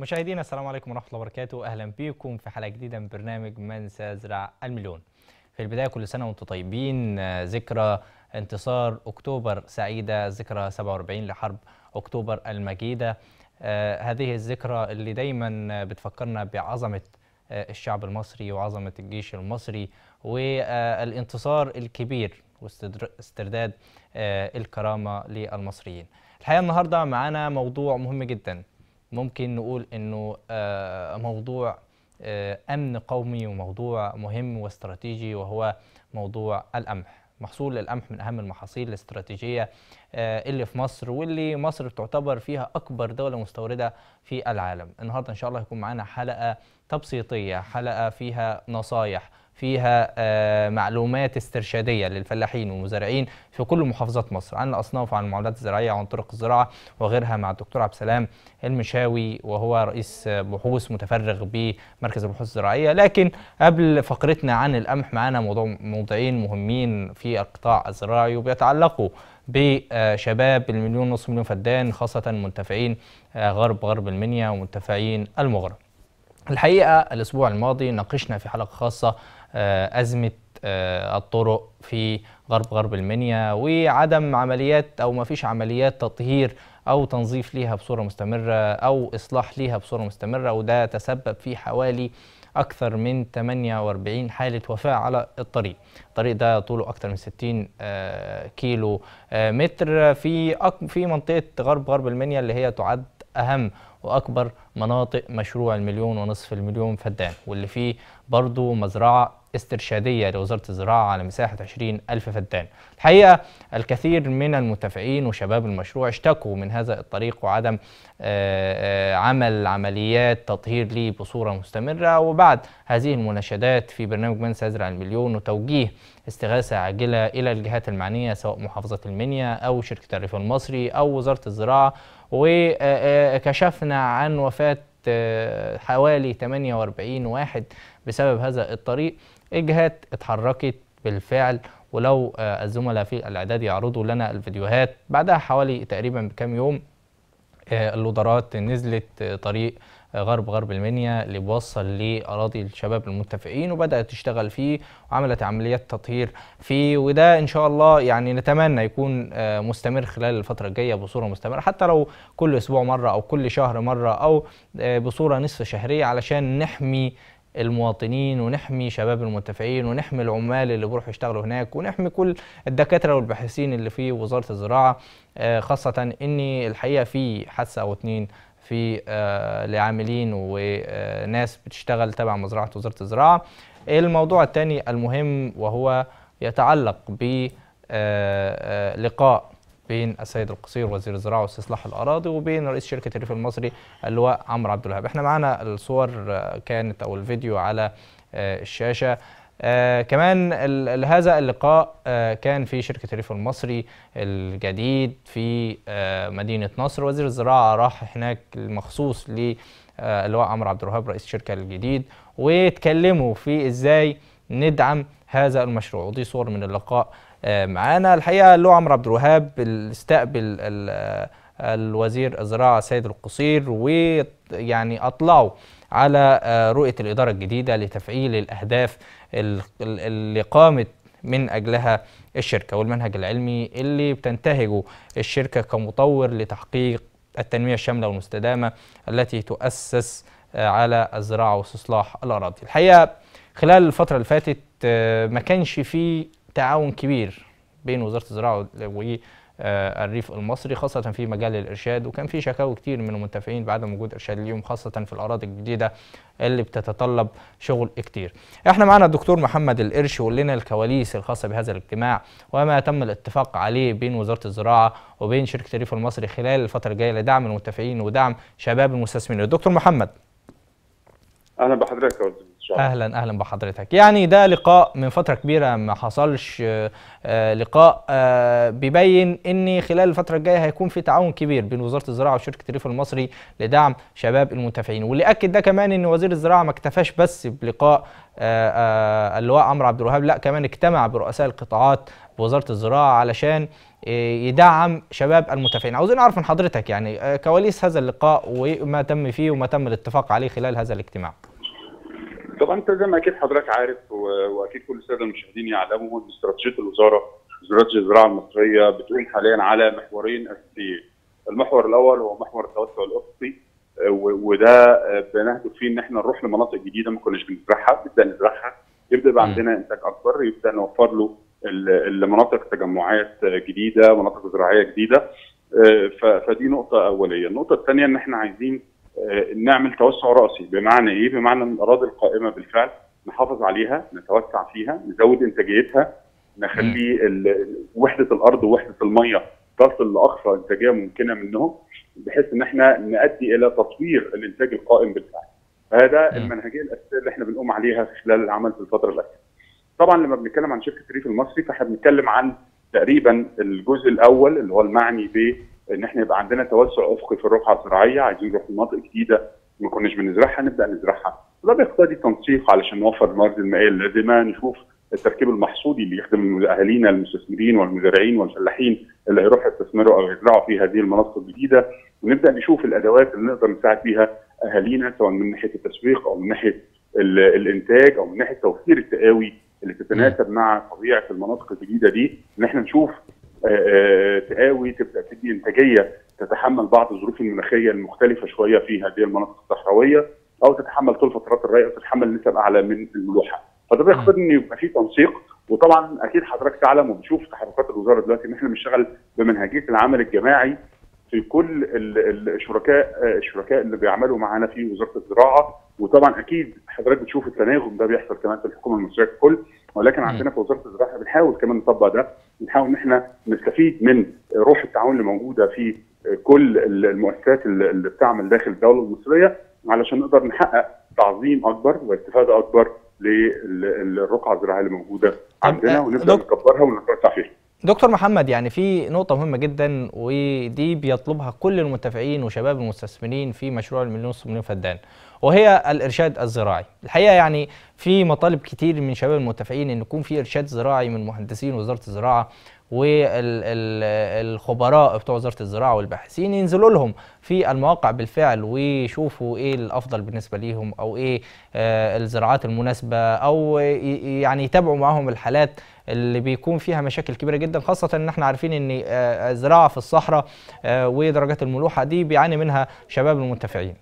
مشاهدينا السلام عليكم ورحمة الله وبركاته أهلا بكم في حلقة جديدة من برنامج من سيزرع المليون في البداية كل سنة وانتم طيبين آه، ذكرى انتصار أكتوبر سعيدة ذكرى 47 لحرب أكتوبر المجيدة آه، هذه الذكرى اللي دايما بتفكرنا بعظمة آه، الشعب المصري وعظمة الجيش المصري والانتصار الكبير واسترداد الكرامة للمصريين الحقيقة النهاردة معانا موضوع مهم جدا ممكن نقول انه آه، موضوع آه، امن قومي وموضوع مهم واستراتيجي وهو موضوع القمح محصول القمح من اهم المحاصيل الاستراتيجيه آه، اللي في مصر واللي مصر تعتبر فيها اكبر دوله مستورده في العالم النهارده ان شاء الله هيكون معانا حلقه تبسيطيه حلقه فيها نصايح فيها آه، معلومات استرشاديه للفلاحين والمزارعين في كل محافظات مصر عن الاصناف وعن المعاملات الزراعيه وعن طرق الزراعه وغيرها مع الدكتور عبد السلام المشاوي وهو رئيس بحوث متفرغ بمركز البحوث الزراعيه لكن قبل فقرتنا عن القمح معانا موضوع موضوعين مهمين في القطاع الزراعي وبيتعلقوا بشباب المليون نصف مليون فدان خاصه منتفعين آه، غرب غرب المنيا ومنتفعين المغرب الحقيقه الاسبوع الماضي ناقشنا في حلقه خاصه آه، أزمة آه، الطرق في غرب غرب المنيا وعدم عمليات أو ما فيش عمليات تطهير أو تنظيف ليها بصورة مستمرة أو إصلاح ليها بصورة مستمرة وده تسبب في حوالي أكثر من 48 حالة وفاة على الطريق الطريق ده طوله أكثر من 60 آه، كيلو متر في في منطقة غرب غرب المنيا اللي هي تعد أهم وأكبر مناطق مشروع المليون ونصف المليون فدان واللي فيه برضو مزرعة استرشادية لوزارة الزراعة على مساحة 20 ألف فدان الحقيقة الكثير من المتفقين وشباب المشروع اشتكوا من هذا الطريق وعدم آه، آه، عمل عمليات تطهير ليه بصورة مستمرة وبعد هذه المناشدات في برنامج من سيزرع المليون وتوجيه استغاثة عاجلة إلى الجهات المعنية سواء محافظة المنيا أو شركة الريف المصري أو وزارة الزراعة وكشفنا عن وفاة آه، حوالي 48 واحد بسبب هذا الطريق الجهات اتحركت بالفعل ولو آه، الزملاء في الاعداد يعرضوا لنا الفيديوهات بعدها حوالي تقريبا بكام يوم آه، اللودرات نزلت طريق غرب غرب المنيا اللي بيوصل لاراضي الشباب المتفقين وبدات تشتغل فيه وعملت عمليات تطهير فيه وده ان شاء الله يعني نتمنى يكون آه، مستمر خلال الفتره الجايه بصوره مستمره حتى لو كل اسبوع مره او كل شهر مره او آه، بصوره نصف شهريه علشان نحمي المواطنين ونحمي شباب المنتفعين ونحمي العمال اللي بيروحوا يشتغلوا هناك ونحمي كل الدكاتره والباحثين اللي في وزاره الزراعه آه، خاصه ان الحقيقه في حادثه او اتنين في آه، لعاملين وناس بتشتغل تبع مزرعه وزاره الزراعه الموضوع الثاني المهم وهو يتعلق بلقاء آه، بين السيد القصير وزير الزراعه واستصلاح الاراضي وبين رئيس شركه الريف المصري اللواء عمرو عبد الوهاب احنا معانا الصور كانت او الفيديو على الشاشه آه كمان هذا اللقاء آه كان في شركة الريف المصري الجديد في آه مدينة نصر وزير الزراعة راح هناك مخصوص للواء عمرو عبد الوهاب رئيس الشركة الجديد واتكلموا في ازاي ندعم هذا المشروع ودي صور من اللقاء آه معانا الحقيقة اللواء عمرو عبد الوهاب استقبل الوزير الزراعة سيد القصير ويعني أطلعوا على آه، رؤية الإدارة الجديدة لتفعيل الأهداف اللي قامت من أجلها الشركة والمنهج العلمي اللي بتنتهجه الشركة كمطور لتحقيق التنمية الشاملة والمستدامة التي تؤسس آه، على الزراعة واستصلاح الأراضي الحقيقة خلال الفترة اللي فاتت آه، ما كانش في تعاون كبير بين وزارة الزراعة آه، الريف المصري خاصة في مجال الإرشاد وكان في شكاوى كتير من المنتفعين بعدم وجود إرشاد اليوم خاصة في الأراضي الجديدة اللي بتتطلب شغل كتير احنا معنا الدكتور محمد القرش يقول لنا الكواليس الخاصة بهذا الاجتماع وما تم الاتفاق عليه بين وزارة الزراعة وبين شركة الريف المصري خلال الفترة الجاية لدعم المنتفعين ودعم شباب المستثمرين الدكتور محمد اهلا بحضرتك يا اهلا اهلا بحضرتك يعني ده لقاء من فتره كبيره ما حصلش آه لقاء آه بيبين ان خلال الفتره الجايه هيكون في تعاون كبير بين وزاره الزراعه وشركه الريف المصري لدعم شباب المنتفعين واللي اكد ده كمان ان وزير الزراعه ما اكتفاش بس بلقاء آه آه اللواء عمرو عبد الوهاب لا كمان اجتمع برؤساء القطاعات بوزاره الزراعه علشان يدعم شباب المتفائلين عاوزين نعرف من حضرتك يعني كواليس هذا اللقاء وما تم فيه وما تم الاتفاق عليه خلال هذا الاجتماع طبعا انت زي ما اكيد حضرتك عارف واكيد كل الساده المشاهدين يعلموا ان استراتيجيه الوزاره استراتيجيه الزراعه المصريه بتقوم حاليا على محورين اساسيين. المحور الاول هو محور التوسع الافقي وده بنهدف فيه ان احنا نروح لمناطق جديده ما كناش بنزرعها نبدا نزرعها يبدا يبقى عندنا انتاج اكبر يبدا نوفر له المناطق تجمعات جديده مناطق زراعيه جديده فدي نقطه اوليه النقطه الثانيه ان احنا عايزين نعمل توسع راسي بمعنى ايه بمعنى ان الاراضي القائمه بالفعل نحافظ عليها نتوسع فيها نزود انتاجيتها نخلي وحده الارض ووحده الميه تصل لاقصى انتاجيه ممكنه منهم بحيث ان احنا نؤدي الى تطوير الانتاج القائم بالفعل. هذا المنهجيه الاساسيه اللي احنا بنقوم عليها خلال العمل في الفتره الاخيره. طبعا لما بنتكلم عن شركه الريف المصري فاحنا بنتكلم عن تقريبا الجزء الاول اللي هو المعني بان احنا يبقى عندنا توسع افقي في الرقعه الزراعيه عايزين نروح لمناطق جديده ما كناش بنزرعها نبدا نزرعها. وده بيقتضي تنسيق علشان نوفر الموارد المائيه اللازمه نشوف التركيب المحصولي اللي يخدم اهالينا المستثمرين والمزارعين والفلاحين اللي هيروحوا يستثمروا او يزرعوا في هذه المناطق الجديده ونبدا نشوف الادوات اللي نقدر نساعد بيها اهالينا سواء من ناحيه التسويق او من ناحيه الانتاج او من ناحيه توفير التقاوي اللي تتناسب مع طبيعه المناطق الجديده دي ان احنا نشوف تقاوي تبدا تدي انتاجيه تتحمل بعض الظروف المناخيه المختلفه شويه في هذه المناطق الصحراويه او تتحمل طول فترات الري او تتحمل نسب اعلى من الملوحه. فده بيقتضي ان يبقى في تنسيق وطبعا اكيد حضرتك تعلم وبتشوف تحركات الوزاره دلوقتي ان احنا بنشتغل بمنهجيه العمل الجماعي في كل الشركاء الشركاء اللي بيعملوا معانا في وزاره الزراعه وطبعا اكيد حضرتك بتشوف التناغم ده بيحصل كمان في الحكومه المصريه ككل ولكن عندنا في وزاره الزراعه بنحاول كمان نطبق ده بنحاول ان احنا نستفيد من روح التعاون اللي موجوده في كل المؤسسات اللي بتعمل داخل الدوله المصريه علشان نقدر نحقق تعظيم اكبر واستفاده اكبر للرقعه الزراعيه اللي موجوده عندنا ونبدا نكبرها ونتوسع فيها. دكتور محمد يعني في نقطة مهمة جدا ودي بيطلبها كل المتفقين وشباب المستثمرين في مشروع المليون ونص مليون فدان وهي الإرشاد الزراعي الحقيقة يعني في مطالب كتير من شباب المتفقين أن يكون في إرشاد زراعي من مهندسين وزارة الزراعة والخبراء بتوع وزاره الزراعه والباحثين ينزلوا لهم في المواقع بالفعل ويشوفوا ايه الافضل بالنسبه ليهم او ايه آه الزراعات المناسبه او يعني يتابعوا معاهم الحالات اللي بيكون فيها مشاكل كبيره جدا خاصه ان احنا عارفين ان آه الزراعه في الصحراء آه ودرجات الملوحه دي بيعاني منها شباب المنتفعين.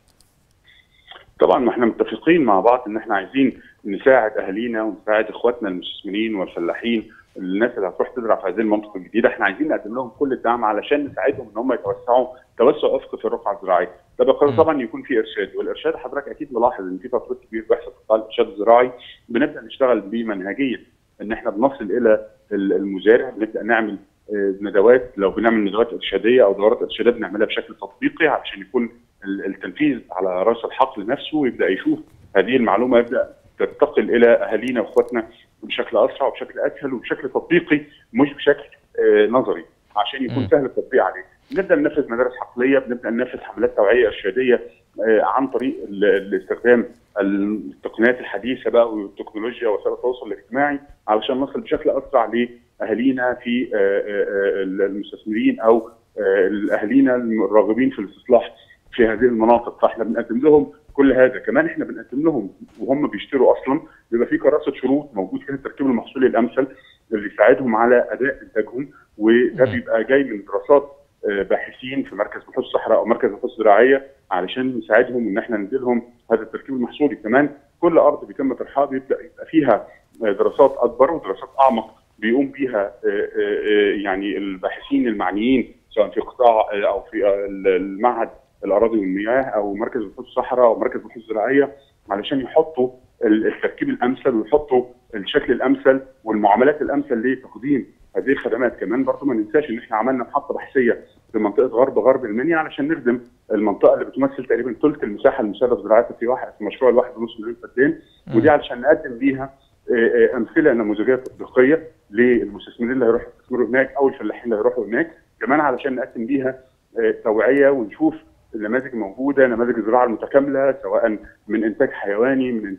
طبعا ما احنا متفقين مع بعض ان احنا عايزين نساعد اهالينا ونساعد اخواتنا المستثمرين والفلاحين الناس اللي هتروح تزرع في هذه المنطقه الجديده احنا عايزين نقدم لهم كل الدعم علشان نساعدهم ان هم يتوسعوا توسع افقي في الرقعه الزراعيه ده بيقتضي طبعا يكون في ارشاد والارشاد حضرتك اكيد ملاحظ ان في تطوير كبير بيحصل في قطاع الارشاد الزراعي بنبدا نشتغل بمنهجيه ان احنا بنصل الى المزارع بنبدا نعمل ندوات لو بنعمل ندوات ارشاديه او دورات ارشاديه بنعملها بشكل تطبيقي علشان يكون التنفيذ على راس الحقل نفسه ويبدا يشوف هذه المعلومه يبدا تنتقل الى اهالينا واخواتنا بشكل اسرع وبشكل اسهل وبشكل تطبيقي مش بشكل آه نظري عشان يكون سهل التطبيق عليه. بنبدا ننفذ مدارس حقليه، بنبدا ننفذ حملات توعيه ارشاديه آه عن طريق الاستخدام التقنيات الحديثه بقى والتكنولوجيا وسائل التواصل الاجتماعي علشان نصل بشكل اسرع لاهالينا في آه المستثمرين او اهالينا الراغبين في الاستصلاح في هذه المناطق فاحنا بنقدم لهم كل هذا كمان احنا بنقدم لهم وهم بيشتروا اصلا بيبقى في كراسه شروط موجود فيها التركيب المحصولي الامثل اللي يساعدهم على اداء انتاجهم وده بيبقى جاي من دراسات باحثين في مركز بحوث الصحراء او مركز بحوث زراعيه علشان نساعدهم ان احنا نديلهم هذا التركيب المحصولي كمان كل ارض بيتم طرحها بيبدا يبقى فيها دراسات اكبر ودراسات اعمق بيقوم بيها يعني الباحثين المعنيين سواء في قطاع او في المعهد الاراضي والمياه او مركز بحوث الصحراء او مركز بحوث زراعيه علشان يحطوا التركيب الامثل ويحطوا الشكل الامثل والمعاملات الامثل لتقديم هذه الخدمات كمان برضه ما ننساش ان احنا عملنا محطه بحثيه في منطقه غرب غرب المنيا علشان نخدم المنطقه اللي بتمثل تقريبا ثلث المساحه المساعده زراعيه في واحد في مشروع الواحد ونص مليون فدان ودي علشان نقدم بيها امثله نموذجيه تطبيقيه للمستثمرين اللي هيروحوا يستثمروا هناك او الفلاحين اللي هيروحوا هناك كمان علشان نقدم بيها توعيه ونشوف النماذج الموجوده نماذج الزراعه المتكامله سواء من انتاج حيواني من انتاج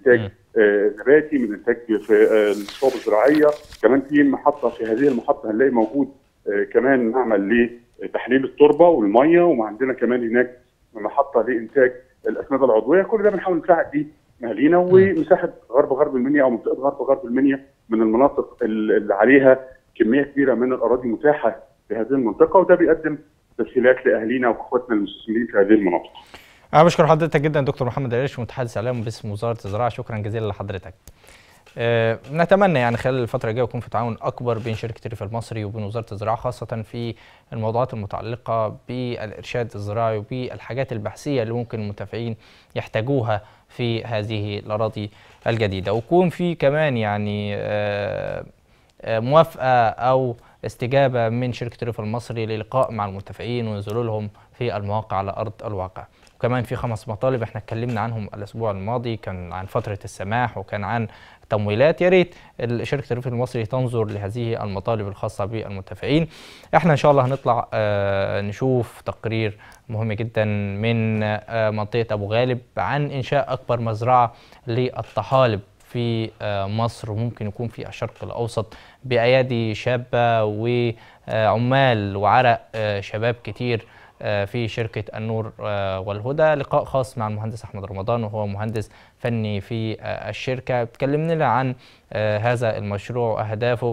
نباتي من انتاج في الصوب الزراعيه كمان في محطه في هذه المحطه هنلاقي موجود كمان معمل لتحليل التربه والميه وعندنا كمان هناك محطه لانتاج الاسمده العضويه كل ده بنحاول نساعد بيه اهالينا ومساحه غرب غرب المنيا او منطقه غرب غرب المنيا من المناطق اللي عليها كميه كبيره من الاراضي متاحه في هذه المنطقه وده بيقدم تسهيلات لاهالينا واخواتنا المستثمرين في هذه المناطق. انا بشكر حضرتك جدا دكتور محمد القرش متحدث اعلام باسم وزاره الزراعه شكرا جزيلا لحضرتك. أه نتمنى يعني خلال الفترة الجاية يكون في تعاون أكبر بين شركة الريف المصري وبين وزارة الزراعة خاصة في الموضوعات المتعلقة بالإرشاد الزراعي وبالحاجات البحثية اللي ممكن المنتفعين يحتاجوها في هذه الأراضي الجديدة ويكون في كمان يعني أه موافقة أو استجابة من شركة الريف المصري للقاء مع المنتفعين وينزلوا لهم في المواقع على أرض الواقع وكمان في خمس مطالب احنا اتكلمنا عنهم الاسبوع الماضي كان عن فتره السماح وكان عن تمويلات يا ريت شركه الريف المصري تنظر لهذه المطالب الخاصه بالمنتفعين احنا ان شاء الله هنطلع اه نشوف تقرير مهم جدا من اه منطقه ابو غالب عن انشاء اكبر مزرعه للطحالب في مصر وممكن يكون في الشرق الاوسط بايادي شابه وعمال وعرق شباب كتير في شركة النور والهدى لقاء خاص مع المهندس أحمد رمضان وهو مهندس فني في الشركة تكلمنا لنا عن هذا المشروع وأهدافه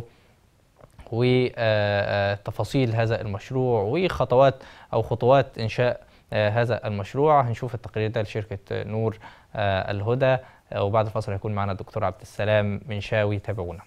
وتفاصيل هذا المشروع وخطوات أو خطوات إنشاء هذا المشروع هنشوف التقرير ده لشركة نور الهدى وبعد الفاصل هيكون معنا الدكتور عبد السلام منشاوي تابعونا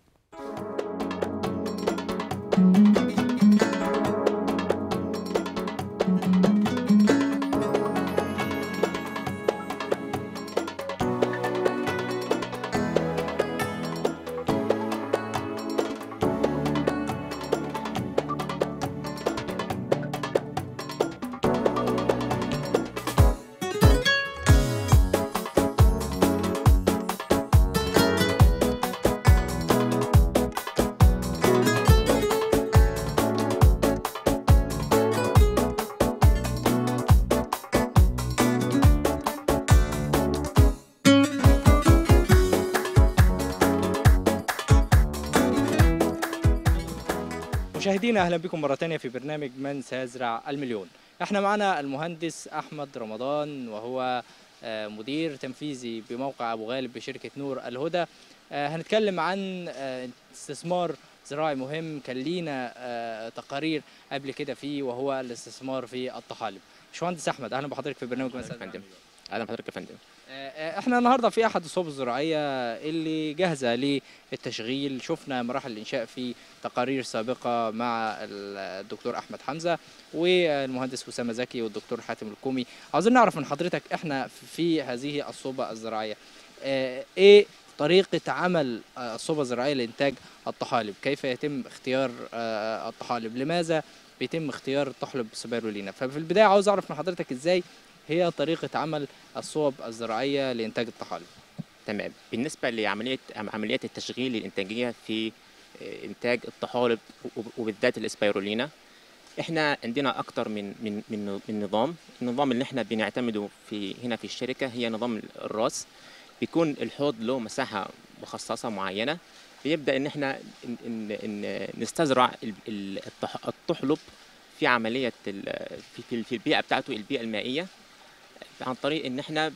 مشاهدينا اهلا بكم مره ثانيه في برنامج من سيزرع المليون احنا معنا المهندس احمد رمضان وهو مدير تنفيذي بموقع ابو غالب بشركه نور الهدى هنتكلم عن استثمار زراعي مهم كان لينا تقارير قبل كده فيه وهو الاستثمار في الطحالب باشمهندس احمد اهلا بحضرتك في برنامج من سيزرع المليون اهلا بحضرتك يا فندم احنا النهارده في احد الصوب الزراعيه اللي جاهزه للتشغيل شفنا مراحل الانشاء في تقارير سابقه مع الدكتور احمد حمزه والمهندس اسامه زكي والدكتور حاتم الكومي عاوزين نعرف من حضرتك احنا في هذه الصوبه الزراعيه ايه طريقه عمل الصوبه الزراعيه لانتاج الطحالب كيف يتم اختيار الطحالب لماذا بيتم اختيار الطحلب سبيرولينا ففي البدايه عاوز اعرف من حضرتك ازاي هي طريقة عمل الصوب الزراعية لإنتاج الطحالب تمام بالنسبة لعملية عمليات التشغيل الإنتاجية في إنتاج الطحالب وبالذات الإسبيرولينا إحنا عندنا أكتر من من من من نظام النظام اللي إحنا بنعتمده في هنا في الشركة هي نظام الراس بيكون الحوض له مساحة مخصصة معينة بيبدأ إن إحنا إن إن نستزرع الطحلب في عملية في في البيئة بتاعته البيئة المائية عن طريق ان احنا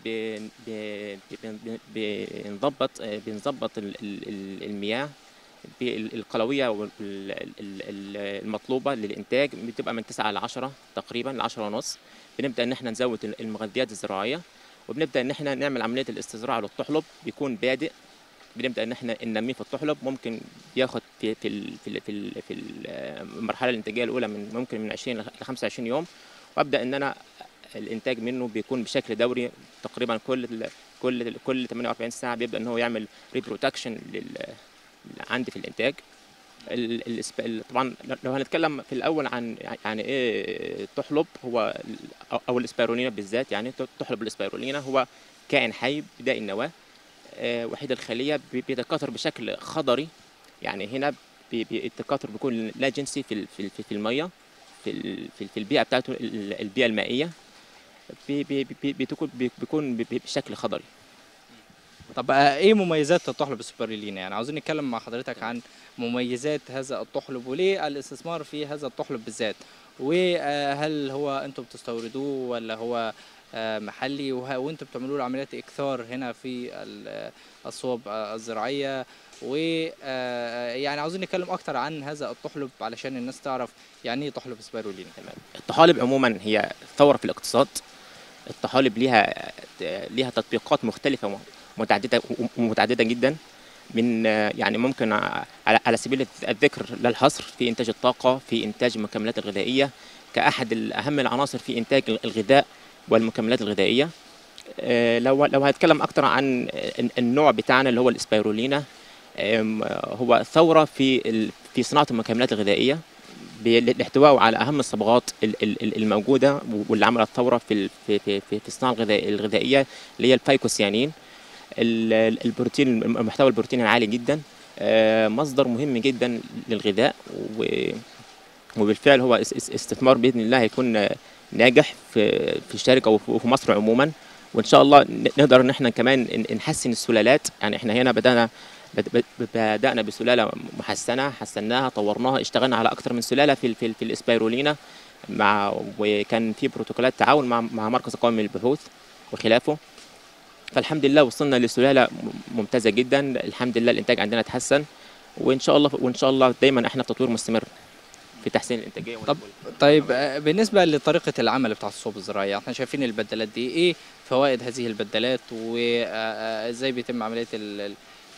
بنظبط بنظبط المياه بالقلويه المطلوبه للانتاج بتبقى من 9 ل 10 تقريبا ل 10 ونص بنبدا ان احنا نزود المغذيات الزراعيه وبنبدا ان احنا نعمل عمليه الاستزراع للطحلب بيكون بادئ بنبدا ان احنا ننميه في الطحلب ممكن ياخد في في في في, في المرحله الانتاجيه الاولى من ممكن من 20 ل 25 يوم وابدا ان انا الانتاج منه بيكون بشكل دوري تقريبا كل كل كل 48 ساعه بيبدا ان هو يعمل ريبروتكشن عندي في الانتاج طبعا لو هنتكلم في الاول عن يعني ايه تحلب هو او الاسبيرولينا بالذات يعني تحلب الاسبيرولينا هو كائن حي بدائي النواه وحيد الخليه بيتكاثر بشكل خضري يعني هنا التكاثر بيكون لا جنسي في في في الميه في في البيئه بتاعته البيئه المائيه بيكون بيكون بشكل خضري طب آه، ايه مميزات الطحلب السوبرلينا يعني عاوزين نتكلم مع حضرتك عن مميزات هذا الطحلب وليه الاستثمار في هذا الطحلب بالذات وهل هو انتم بتستوردوه ولا هو آه، محلي وه- وانتم بتعملوا له عمليات اكثار هنا في ال- الصوب آه، الزراعيه و آه، يعني عاوزين نتكلم اكتر عن هذا الطحلب علشان الناس تعرف يعني ايه طحلب سبيرولينا تمام الطحالب عموما هي ثوره في الاقتصاد الطحالب ليها ليها تطبيقات مختلفه ومتعدده ومتعدده جدا من يعني ممكن على على سبيل الذكر لا الحصر في انتاج الطاقه في انتاج المكملات الغذائيه كاحد اهم العناصر في انتاج الغذاء والمكملات الغذائيه آه، لو لو هتكلم اكتر عن النوع بتاعنا اللي هو الاسبيرولينا آم، هو ثوره في ال- في صناعه المكملات الغذائيه بالاحتواء على اهم الصبغات ال- ال- ال- الموجوده واللي عملت ثوره في ال- في في في في الصناعه الغذائيه الغذائيه اللي هي الفايكوسيانين ال- ال- البروتين المحتوى البروتيني العالي جدا آه، مصدر مهم جدا للغذاء و- وبالفعل هو اس- اس- استثمار باذن الله هيكون آه، ناجح في في الشركه وفي وفي مصر عموما وان شاء الله ن- نقدر ان احنا كمان ن- نحسن السلالات يعني احنا هنا بدانا بد- بد- بدانا بسلاله محسنه حسناها طورناها اشتغلنا على اكثر من سلاله في ال- في, ال- في الاسبيرولينا مع وكان في بروتوكولات تعاون مع مع مركز القومي للبحوث وخلافه فالحمد لله وصلنا لسلاله م- ممتازه جدا الحمد لله الانتاج عندنا اتحسن وان شاء الله وان شاء الله دايما احنا في تطوير مستمر في تحسين الانتاجيه طب طيب آه، بالنسبه لطريقه العمل بتاع الصوب الزراعيه احنا شايفين البدلات دي ايه فوائد هذه البدلات وازاي بيتم عمليه ال ال-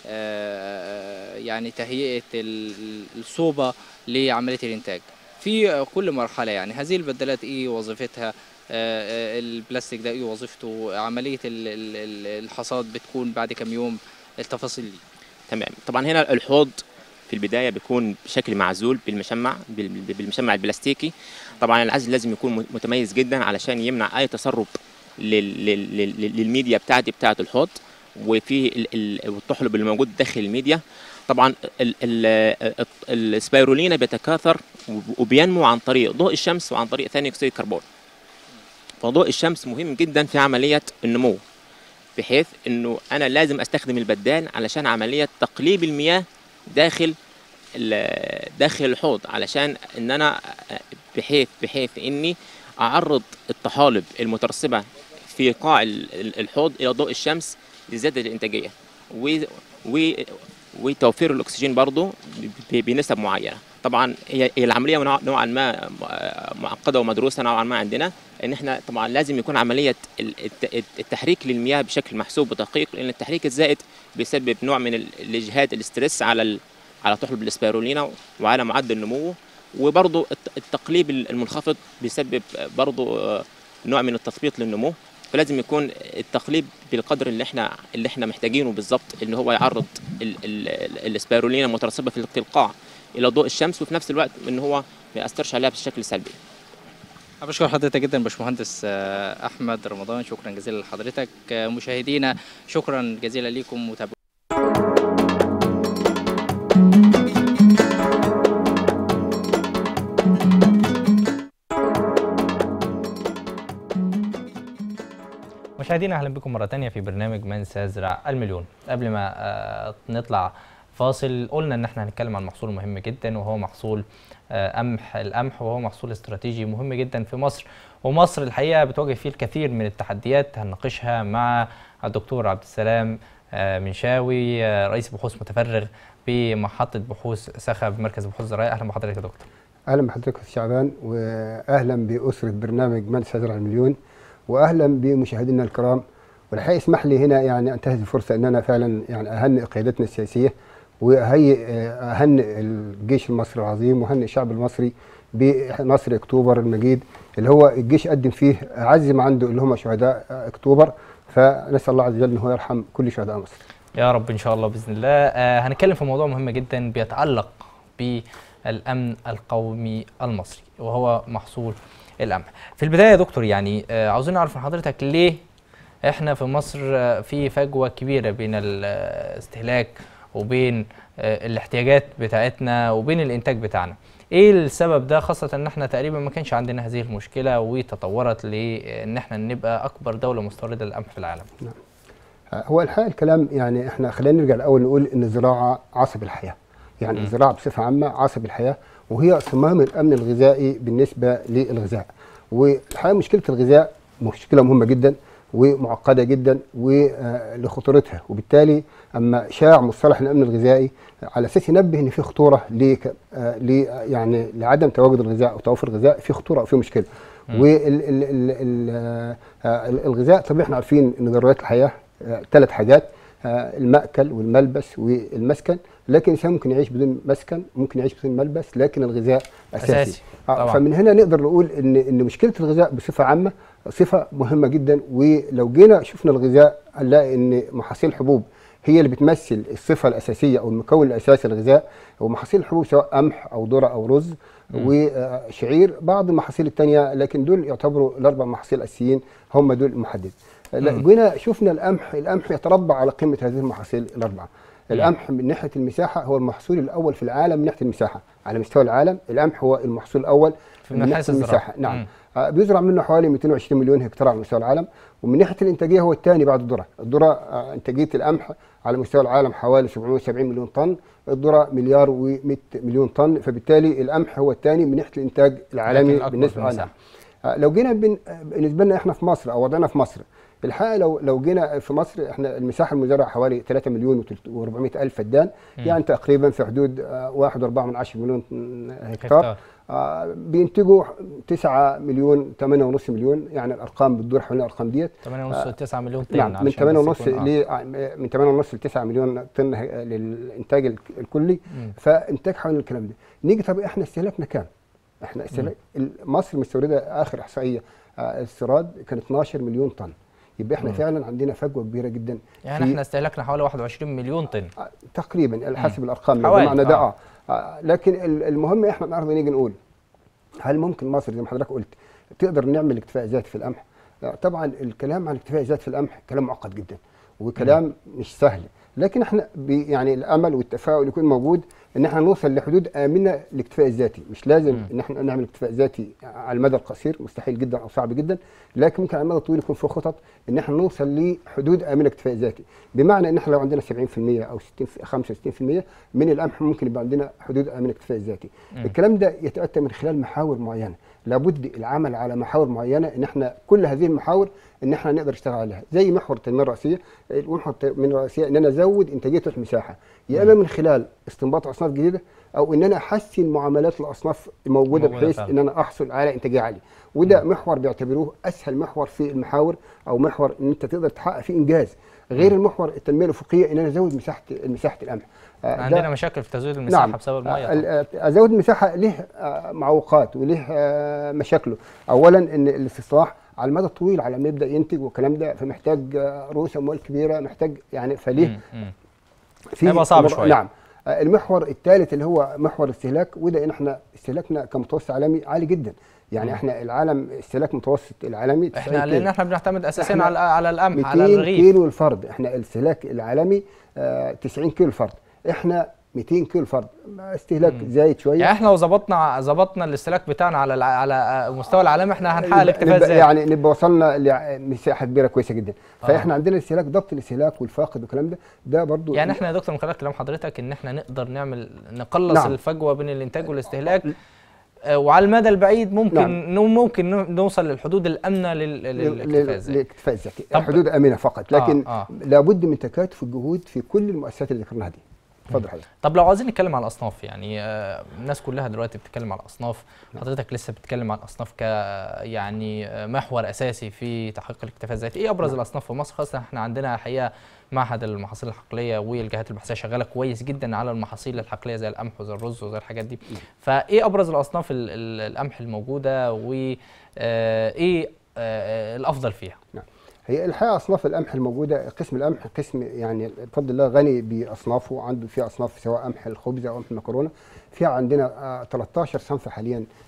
آه، يعني تهيئه ال- الصوبه لعمليه الانتاج في آه، كل مرحله يعني هذه البدلات ايه وظيفتها آه، آه، البلاستيك ده ايه وظيفته عمليه ال- ال- ال- الحصاد بتكون بعد كام يوم التفاصيل دي تمام طبعا هنا الحوض في البدايه بيكون بشكل معزول بالمشمع بال- بالمشمع البلاستيكي طبعا العزل لازم يكون متميز جدا علشان يمنع اي تسرب لل- لل- لل- للميديا بتاعتي بتاعه الحوض وفي ال- ال- الطحلب اللي موجود داخل الميديا طبعا ال- ال- السبيرولينا بيتكاثر وبينمو عن طريق ضوء الشمس وعن طريق ثاني اكسيد الكربون فضوء الشمس مهم جدا في عمليه النمو بحيث انه انا لازم استخدم البدال علشان عمليه تقليب المياه داخل ال- داخل الحوض علشان ان انا بحيث بحيث اني اعرض الطحالب المترسبه في قاع ال- ال- الحوض الى ضوء الشمس لزياده الانتاجيه و و وتوفير الاكسجين برضه ب- بنسب معينه طبعا هي هي العمليه نوع- نوعا ما معقده ومدروسه نوعا ما عندنا ان احنا طبعا لازم يكون عمليه ال- الت- التحريك للمياه بشكل محسوب ودقيق لان التحريك الزائد بيسبب نوع من ال- الاجهاد الاسترس على ال- على طحلب الاسبيرولينا وعلى معدل نموه وبرضه الت- التقليب المنخفض بيسبب برضه آه، نوع من التثبيط للنمو فلازم يكون التقليب بالقدر اللي احنا اللي احنا محتاجينه بالظبط ان هو يعرض ال- ال- ال- الاسبيرولينا المترسبه في في القاع الى ضوء الشمس وفي نفس الوقت ان هو ما ياثرش عليها بشكل سلبي أنا بشكر حضرتك جدا باشمهندس آه، احمد رمضان شكرا جزيلا لحضرتك آه، مشاهدينا شكرا جزيلا ليكم متابعين مشاهدينا اهلا بكم مره تانية في برنامج من سيزرع المليون قبل ما آه، نطلع فاصل قلنا ان احنا هنتكلم عن محصول مهم جدا وهو محصول آه، قمح القمح وهو محصول استراتيجي مهم جدا في مصر ومصر الحقيقه بتواجه فيه الكثير من التحديات هنناقشها مع الدكتور عبد السلام آه، منشاوي آه، رئيس بحوث متفرغ بمحطه بحوث سخب مركز بحوث زراعيه اهلا بحضرتك يا دكتور اهلا بحضرتك استاذ شعبان واهلا باسره برنامج من سيزرع المليون واهلا بمشاهدينا الكرام والحقيقه اسمح لي هنا يعني انتهز الفرصه ان انا فعلا يعني اهنئ قيادتنا السياسيه واهيئ اهنئ الجيش المصري العظيم واهنئ الشعب المصري بنصر اكتوبر المجيد اللي هو الجيش قدم فيه اعز ما عنده اللي هم شهداء اكتوبر فنسال الله عز وجل ان هو يرحم كل شهداء مصر. يا رب ان شاء الله باذن الله آه هنتكلم في موضوع مهم جدا بيتعلق بالامن القومي المصري وهو محصول القمح في البدايه يا دكتور يعني آه عاوزين نعرف من حضرتك ليه احنا في مصر آه، في فجوه كبيره بين الاستهلاك وبين آه، الاحتياجات بتاعتنا وبين الانتاج بتاعنا ايه السبب ده خاصه ان احنا تقريبا ما كانش عندنا هذه المشكله وتطورت لان احنا نبقى اكبر دوله مستورده للقمح في العالم آه، هو الحقيقه الكلام يعني احنا خلينا نرجع الاول نقول ان الزراعه عصب الحياه يعني مم. الزراعه بصفه عامه عصب الحياه وهي صمام الامن الغذائي بالنسبه للغذاء والحقيقه مشكله الغذاء مشكله مهمه جدا ومعقده جدا ولخطورتها وبالتالي اما شاع مصطلح الامن الغذائي على اساس ينبه ان في خطوره ل يعني لعدم تواجد الغذاء او توفر الغذاء في خطوره او في مشكله والغذاء طبعا احنا عارفين ان ضرورات الحياه ثلاث حاجات آه، المأكل والملبس والمسكن لكن الانسان ممكن يعيش بدون مسكن ممكن يعيش بدون ملبس لكن الغذاء اساسي, أساسي، آه، طبعاً. فمن هنا نقدر نقول ان ان مشكله الغذاء بصفه عامه صفه مهمه جدا ولو جينا شفنا الغذاء هنلاقي ان محاصيل الحبوب هي اللي بتمثل الصفه الاساسيه او المكون الاساسي للغذاء ومحاصيل الحبوب سواء قمح او ذره او رز وشعير بعض المحاصيل الثانيه لكن دول يعتبروا الاربع محاصيل الاساسيين هم دول المحدد لا، مم. جينا شفنا القمح القمح يتربع على قمه هذه المحاصيل الاربعه القمح من ناحيه المساحه هو المحصول الاول في العالم من ناحيه المساحه على مستوى العالم القمح هو المحصول الاول في من من ناحيه حيث الزراعة. المساحه نعم مم. آه، بيزرع منه حوالي 220 مليون هكتار على مستوى العالم ومن ناحيه الانتاجيه هو الثاني بعد الذره الذره آه، انتاجيه القمح على مستوى العالم حوالي 770 مليون طن الذره مليار و100 مليون طن فبالتالي القمح هو الثاني من ناحيه الانتاج العالمي لكن الأكبر في بالنسبه آه، المساحة. نعم. آه، لو جينا بن- آه، بالنسبه لنا احنا في مصر او وضعنا في مصر الحقيقه لو لو جينا في مصر احنا المساحه المزرعه حوالي 3 مليون و400 الف فدان يعني تقريبا في حدود آه، 1.4 من 10 مليون هكتار هكتار. آه، بينتجوا 9 مليون 8.5 مليون يعني الارقام بتدور حوالين الارقام ديت 8.5 ل 9 مليون طن نعم من علشان 8 بس ونص يكون- آه. ل آه، من 8 ونص ل 9 مليون طن ه- للانتاج الك- الكلي مم. فانتاج حوالين الكلام ده نيجي طب احنا استهلاكنا كام؟ احنا استهلاك ال- مصر مستورده اخر احصائيه آه، استيراد كان 12 مليون طن يبقى احنا مم. فعلا عندنا فجوه كبيره جدا يعني في- احنا استهلكنا حوالي 21 مليون طن آه، تقريبا على حسب الارقام لو حوالي، جمعنا ده آه. اه آه، لكن ال- المهم احنا النهارده نيجي نقول هل ممكن مصر زي ما حضرتك قلت تقدر نعمل اكتفاء ذاتي في القمح؟ آه، طبعا الكلام عن الاكتفاء الذاتي في القمح كلام معقد جدا وكلام مش سهل لكن احنا بي يعني الامل والتفاؤل يكون موجود ان احنا نوصل لحدود امنه للاكتفاء الذاتي مش لازم مم. ان احنا نعمل اكتفاء ذاتي على المدى القصير مستحيل جدا او صعب جدا لكن ممكن على المدى الطويل يكون في خطط ان احنا نوصل لحدود امنه اكتفاء ذاتي بمعنى ان احنا لو عندنا 70% او 60 65% من القمح ممكن يبقى عندنا حدود امنه اكتفاء ذاتي مم. الكلام ده يتاتى من خلال محاور معينه لابد العمل على محاور معينه ان احنا كل هذه المحاور ان احنا نقدر نشتغل عليها زي محور التنميه الرئيسيه محور التنميه الرئيسيه ان انا ازود انتاجيه المساحه يا اما من خلال استنباط اصناف جديده او ان انا احسن معاملات الاصناف الموجوده موجودة بحيث فعلا. ان انا احصل على انتاجيه عاليه وده محور بيعتبروه اسهل محور في المحاور او محور ان انت تقدر تحقق فيه انجاز غير المحور التنميه الافقيه ان انا ازود مساحه مساحه القمح آه، ده- عندنا مشاكل في تزويد المساحه نعم. بسبب آه، الميه ال- آه، ازود المساحه له آه، معوقات وله آه، مشاكله اولا ان الاستصلاح على المدى الطويل على ما يبدا ينتج والكلام ده فمحتاج آه، رؤوس اموال كبيره محتاج يعني فليه مم. مم. في هيبقى صعب مر- شوية. نعم آه، المحور الثالث اللي هو محور الاستهلاك وده ان احنا استهلاكنا كمتوسط عالمي عالي جدا يعني مم. احنا العالم استهلاك متوسط العالمي 90 احنا كيلو. لان احنا بنعتمد اساسيا إحنا على على القمح 200 على الرغيف كيلو الفرد احنا الاستهلاك العالمي آه، 90 كيلو الفرد احنا 200 كيلو الفرد استهلاك مم. زايد شويه يعني احنا لو ظبطنا ظبطنا الاستهلاك بتاعنا على الع- على المستوى العالمي احنا هنحقق الاكتفاء نبقى الذاتي يعني نبقى وصلنا لمساحه كبيره كويسه جدا آه. فاحنا عندنا الاستهلاك ضبط الاستهلاك والفاقد والكلام ده ده برضو يعني احنا يا دكتور من خلال كلام حضرتك ان احنا نقدر نعمل نقلص نعم. نعم. الفجوه بين الانتاج والاستهلاك آه، وعلى المدى البعيد ممكن نعم. نعم. ممكن نو- نوصل للحدود الامنه لل- للاكتفاء الذاتي للاكتفاء الذاتي طب- حدود امنه فقط لكن آه، آه. لابد من تكاتف الجهود في كل المؤسسات اللي ذكرناها دي اتفضل حضرتك طب لو عايزين نتكلم على الاصناف يعني آه، الناس كلها دلوقتي بتتكلم على الاصناف حضرتك لسه بتتكلم على الاصناف ك يعني آه، محور اساسي في تحقيق الاكتفاء الذاتي ايه ابرز الاصناف في مصر خاصه احنا عندنا حقيقه معهد المحاصيل الحقليه والجهات البحثيه شغاله كويس جدا على المحاصيل الحقليه زي القمح وزي الرز وزي الحاجات دي فايه ابرز الاصناف ال- ال- القمح الموجوده وايه الافضل فيها هي الحقيقه اصناف القمح الموجوده قسم القمح قسم يعني بفضل الله غني باصنافه عنده فيها اصناف سواء قمح الخبز او قمح المكرونه فيها عندنا آه، 13 صنف حاليا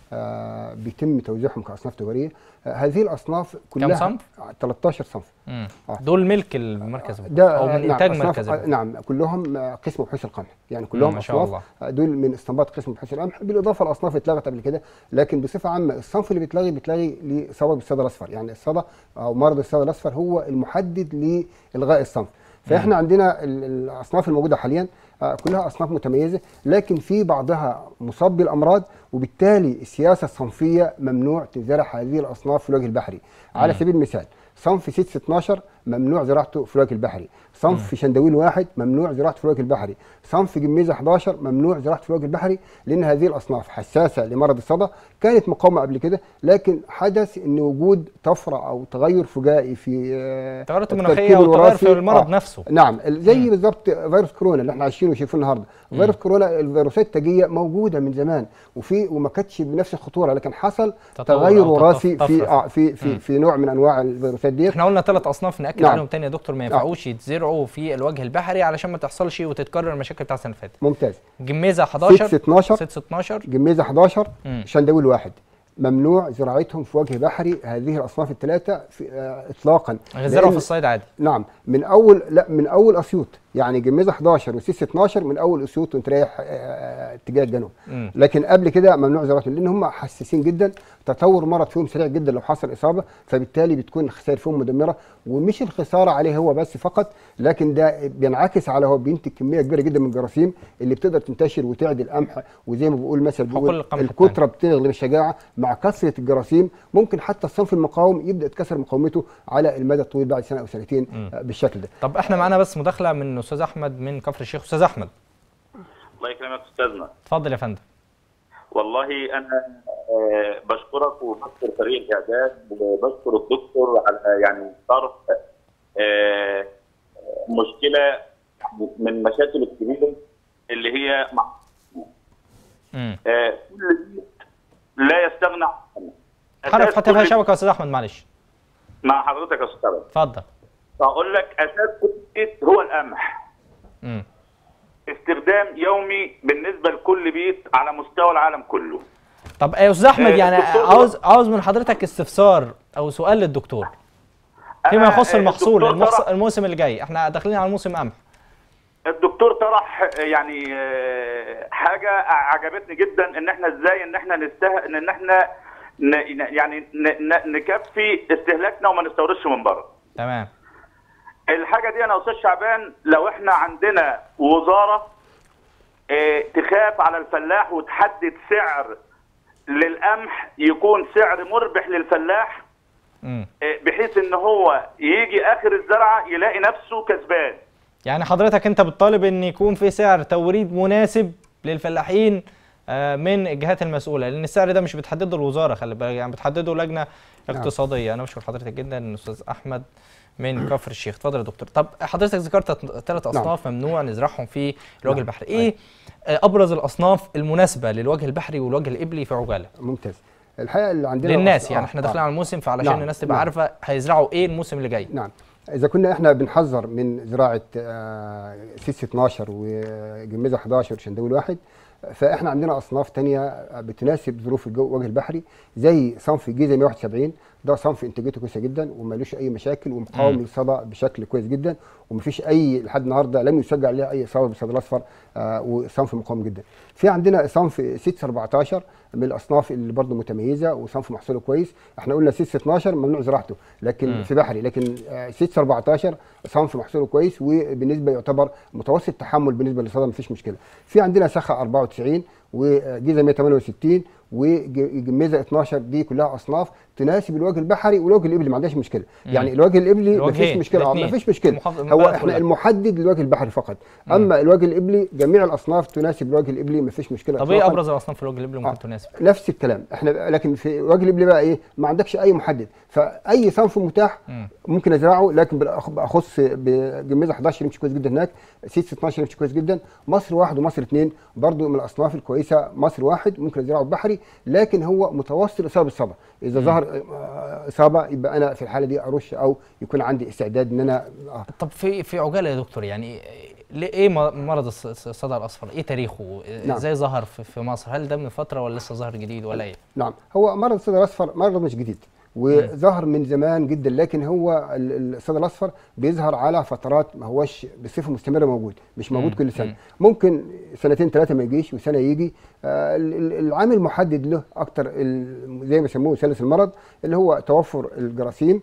آه، بيتم توزيعهم كاصناف تجاريه آه، هذه الاصناف كلها صنف؟ 13 صنف مم. آه. دول ملك المركز ده او آه، من نعم انتاج أصناف- مركز آه، البحوث. نعم كلهم آه، قسم بحوث القمح يعني كلهم ما شاء اصناف آه، دول من استنباط قسم بحوث القمح بالاضافه لاصناف اتلغت قبل كده لكن بصفه عامه الصنف اللي بيتلغي بيتلغي لسبب الصدى الاصفر يعني الصدى او مرض الصدى الاصفر هو المحدد لالغاء الصنف فاحنا عندنا ال- الاصناف الموجوده حاليا آه، كلها اصناف متميزه لكن في بعضها مصاب بالامراض وبالتالي السياسه الصنفيه ممنوع تزرع هذه الاصناف في الوجه البحري على سبيل المثال صنف 6 12 ممنوع زراعته في الوجه البحري صنف شندويل واحد ممنوع زراعته في الوجه البحري صنف جميزه 11 ممنوع زراعته في الوجه البحري لان هذه الاصناف حساسه لمرض الصدى كانت مقاومه قبل كده لكن حدث ان وجود طفره او تغير فجائي في آه، التغيرات التركيب المناخيه والتغير في الوراثي. المرض آه. نفسه نعم ال- زي بالظبط فيروس كورونا اللي احنا عايشينه وشايفينه النهارده فيروس كورونا الفيروسات التاجيه موجوده من زمان وفي وما كانتش بنفس الخطوره لكن حصل تطور تغير أو وراثي طفرة. في آه في في, في نوع من انواع الفيروسات ديت احنا قلنا ثلاث اصناف ناكد نعم. عليهم تاني يا دكتور ما ينفعوش يتزرعوا في الوجه البحري علشان ما تحصلش وتتكرر المشاكل بتاعت السنه اللي فاتت ممتاز جميزه 6 11 12 6 12 جميزه 11 مم. شندويل واحد ممنوع زراعتهم في وجه بحري هذه الاصناف الثلاثه في آه اطلاقا غزروا لأن- في الصيد عادي نعم من اول لا من اول اسيوط يعني جميزه 11 وسيس 12 من اول اسيوط وانت رايح آه، آه، اتجاه الجنوب مم. لكن قبل كده ممنوع زراعتهم لان هم حساسين جدا تطور مرض فيهم سريع جدا لو حصل اصابه فبالتالي بتكون الخسائر فيهم مدمره ومش الخساره عليه هو بس فقط لكن ده بينعكس على هو بينتج كميه كبيره جدا من الجراثيم اللي بتقدر تنتشر وتعدي القمح وزي ما بقول مثل حقول بيقول القمح الكتره بتغلب الشجاعه مع كثره الجراثيم ممكن حتى الصنف المقاوم يبدا يتكسر مقاومته على المدى الطويل بعد سنه او سنتين آه، بالشكل ده طب احنا معانا بس مداخله من استاذ احمد من كفر الشيخ استاذ احمد الله يكرمك استاذنا اتفضل يا فندم والله انا آه، بشكرك وبشكر فريق الاعداد وبشكر الدكتور على يعني طرح آه، مشكله من المشاكل الكبيره اللي هي مع امم آه، كل بيت لا يستغنى عنها حرف أساس حتى فيها كل- شبكه يا استاذ احمد معلش مع حضرتك يا استاذ اتفضل فاقول لك اساس كل بيت هو القمح امم استخدام يومي بالنسبه لكل بيت على مستوى العالم كله طب يا استاذ احمد آه، يعني الدكتور عاوز عاوز من حضرتك استفسار او سؤال للدكتور فيما أنا، يخص آه، المحصول الدكتور المحص- طرح- الموسم اللي جاي احنا داخلين على موسم قمح الدكتور طرح يعني آه، حاجه عجبتني جدا ان احنا ازاي ان احنا نسته ان احنا ن- يعني ن- ن- نكفي استهلاكنا وما نستوردش من بره. تمام الحاجه دي انا يا استاذ شعبان لو احنا عندنا وزاره آه، تخاف على الفلاح وتحدد سعر للقمح يكون سعر مربح للفلاح امم آه، بحيث ان هو يجي اخر الزرعه يلاقي نفسه كسبان. يعني حضرتك انت بتطالب ان يكون في سعر توريد مناسب للفلاحين آه، من الجهات المسؤوله لان السعر ده مش بتحدده الوزاره خلي بالك يعني بتحدده لجنه اقتصاديه انا بشكر حضرتك جدا استاذ احمد من كفر الشيخ اتفضل يا دكتور طب حضرتك ذكرت ثلاث اصناف ممنوع نزرعهم في الوجه نعم. البحري ايه آه، ابرز الاصناف المناسبه للوجه البحري والوجه الابلي في عجاله ممتاز الحقيقه اللي عندنا للناس آه، يعني احنا آه. داخلين على الموسم فعلشان نعم، الناس تبقى نعم. عارفه هيزرعوا ايه الموسم اللي جاي نعم اذا كنا احنا بنحذر من زراعه آه، سيس 12 وجميزه 11 وشندويل واحد فاحنا عندنا اصناف تانية بتناسب ظروف الجو الوجه البحري زي صنف الجيزه 171 ده صنف انتاجيته كويسه جدا ومالوش اي مشاكل ومقاوم مم. للصدى بشكل كويس جدا ومفيش اي لحد النهارده لم يسجل عليه اي اصابه بالصدى الاصفر آه وصنف مقاوم جدا. في عندنا صنف 6 14 من الاصناف اللي برضه متميزه وصنف محصوله كويس احنا قلنا 6 12 ممنوع زراعته لكن مم. في بحري لكن آه، 6 14 صنف محصوله كويس وبالنسبه يعتبر متوسط تحمل بالنسبه للصدى مفيش مشكله. في عندنا سخا 94 وجيزه 168 وجميزه 12 دي كلها اصناف تناسب الوجه البحري والوجه الابلي ما عندهاش مشكله مم. يعني الوجه الابلي الوجهين، مفيش مشكله اه الاتنين. مفيش مشكله المحافظ- هو المبالغ احنا كلها. المحدد للوجه البحري فقط اما الوجه الابلي جميع الاصناف تناسب الوجه الابلي مفيش مشكله طب ايه إطلاقاً. ابرز الاصناف في الوجه الابلي ممكن آه. تناسب نفس الكلام احنا لكن في وجه الابلي بقى ايه ما عندكش اي محدد فاي صنف متاح مم. ممكن ازرعه لكن بالأخ- باخص بجميزه 11 يمشي كويس جدا هناك سيس 12 يمشي كويس جدا مصر واحد ومصر اثنين برضو من الاصناف الكويسه مصر واحد ممكن ازرعه بحري لكن هو متوسط الاصابه بالصدى اذا ظهر آه، اصابه يبقى انا في الحاله دي ارش او يكون عندي استعداد ان انا آه طب في في عجاله يا دكتور يعني ليه ايه م- مرض الص- الص- الصدى الاصفر ايه تاريخه نعم. ازاي ظهر في في مصر هل ده من فتره ولا لسه ظهر جديد ولا ايه نعم هو مرض الصدر الاصفر مرض مش جديد وظهر من زمان جدا لكن هو ال- ال- الصدى الاصفر بيظهر على فترات ما هوش بصفه مستمره موجود مش موجود مم. كل سنه ممكن سنتين ثلاثه ما يجيش وسنه يجي آه، ال- ال- العامل المحدد له اكتر ال- زي ما يسموه مثلث المرض اللي هو توفر الجراثيم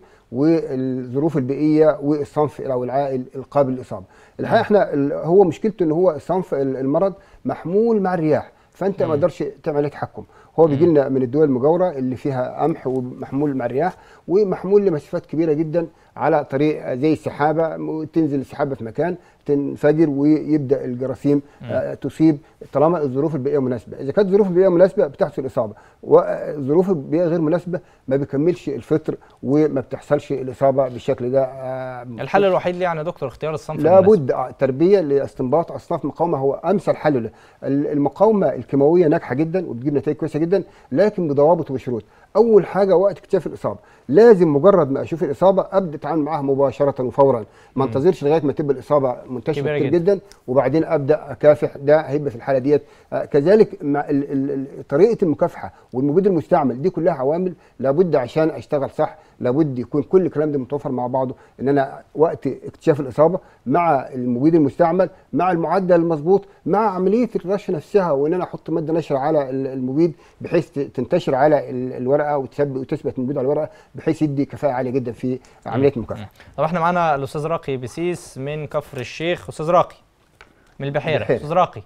والظروف البيئيه والصنف او العائل القابل للاصابه الحقيقه احنا ال- هو مشكلته ان هو صنف ال- المرض محمول مع الرياح فانت ما تقدرش تعمل عليه تحكم هو بيجي لنا من الدول المجاوره اللي فيها قمح ومحمول مع الرياح ومحمول لمسافات كبيره جدا على طريق زي السحابه م- تنزل السحابه في مكان تنفجر ويبدا الجراثيم آه، تصيب طالما الظروف البيئيه مناسبه اذا كانت الظروف البيئيه مناسبه بتحصل اصابه والظروف البيئيه غير مناسبه ما بيكملش الفطر وما بتحصلش الاصابه بالشكل ده آه، الحل الوحيد ليه يعني يا دكتور اختيار الصنف المناسب. لابد آه، تربيه لاستنباط اصناف مقاومه هو امثل حل له ال- المقاومه الكيماويه ناجحه جدا وبتجيب نتائج كويسه جدا لكن بضوابط وبشروط اول حاجه وقت اكتشاف الاصابه لازم مجرد ما اشوف الاصابه ابدا اتعامل معاها مباشره وفورا ما انتظرش لغايه ما تبقى الاصابه منتشره كبيرة كتير جدا. جدا وبعدين ابدا اكافح ده هيبقى في الحاله ديت آه، كذلك مع ال ال ال طريقه المكافحه والمبيد المستعمل دي كلها عوامل لابد عشان اشتغل صح لابد يكون كل الكلام ده متوفر مع بعضه ان انا وقت اكتشاف الاصابه مع المبيد المستعمل مع المعدل المظبوط مع عمليه الرش نفسها وان انا احط ماده نشر على ال- المبيد بحيث ت- تنتشر على ال- الورقه وتثبت وتثبت المبيد على الورقه بحيث يدي كفاءه عاليه جدا في عمليه المكافحه طب احنا معانا الاستاذ راقي بسيس من كفر الشيخ استاذ راقي من البحيره البحيرة. استاذ راقي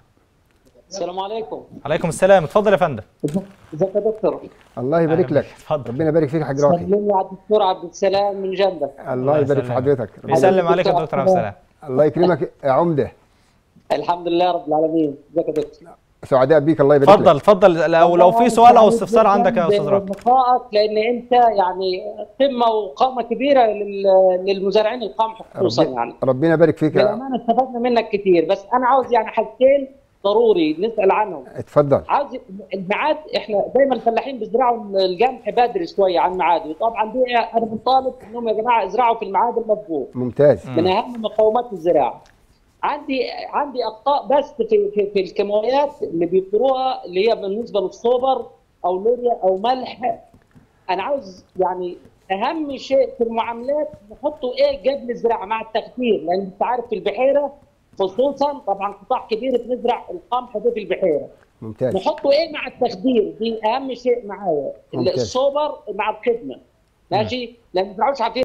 السلام عليكم عليكم السلام اتفضل يا فندم ازيك يا دكتور الله يبارك أهلا لك بك. اتفضل ربنا يبارك فيك يا حاج راقي سلمني على الدكتور عبد السلام من جنبك الله يبارك في يسلمك. حضرتك بيسلم عليك يا دكتور عبد السلام الله يكرمك يا عمده الحمد لله رب العالمين ازيك يا دكتور سعداء بيك الله يبارك اتفضل لك اتفضل لو لو في سؤال او استفسار عندك يا استاذ راقي لقائك لان انت يعني قمه وقامه كبيره لل- للمزارعين القمح خصوصا ربنا- يعني ربنا يبارك فيك يا- بالامانه استفدنا منك كتير بس انا عاوز يعني حاجتين ضروري نسال عنهم اتفضل عاوز الميعاد احنا دايما الفلاحين بيزرعوا القمح بدري شويه عن ميعاده طبعا دي انا بنطالب انهم يا جماعه ازرعوا في الميعاد المضبوط ممتاز من اهم مقومات الزراعه عندي عندي اخطاء بس في في, في الكيماويات اللي بيذكروها اللي هي بالنسبه للصوبر او لوريا او ملح انا عاوز يعني اهم شيء في المعاملات نحطه ايه قبل الزراعه مع التخدير لان انت عارف في البحيره خصوصا طبعا قطاع كبير بنزرع القمح ده في البحيره ممتاز نحطه ايه مع التخدير دي اهم شيء معايا ممتاز. الصوبر مع الخدمه ماشي لان ما بنزرعوش عارفين